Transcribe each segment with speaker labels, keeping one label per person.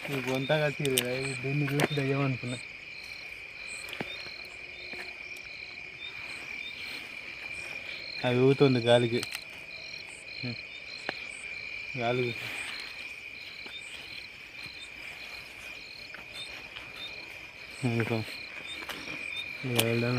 Speaker 1: ఈ గొంత కట్టి దీన్ని చూసి దయ్యం అనుకున్నా అది ఊగుతుంది గాలికి హ్మ్. గాలికి అనుకో ఇక వెళ్దాం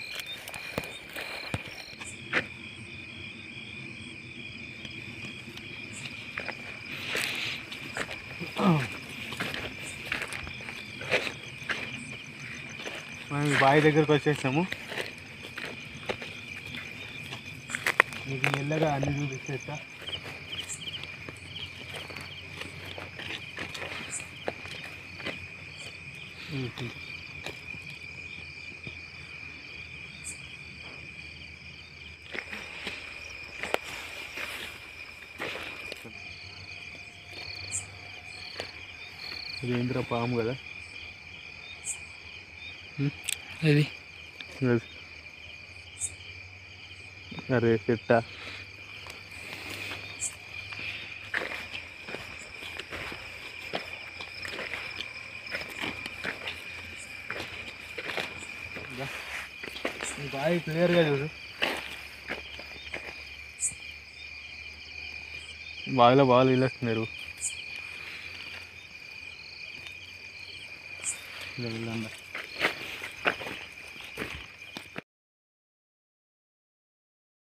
Speaker 1: మనం ఈ బావి దగ్గరకు వచ్చేసాము మీకు మెల్లగా అన్ని చూపిస్తా ఇది ఏంద్ర పాము కదా
Speaker 2: అది
Speaker 1: అది. అరే చెట్ట బాగా క్లియర్గా చూడు బావిలో బాగా నీళ్ళు వస్తున్నారు వెళ్దాం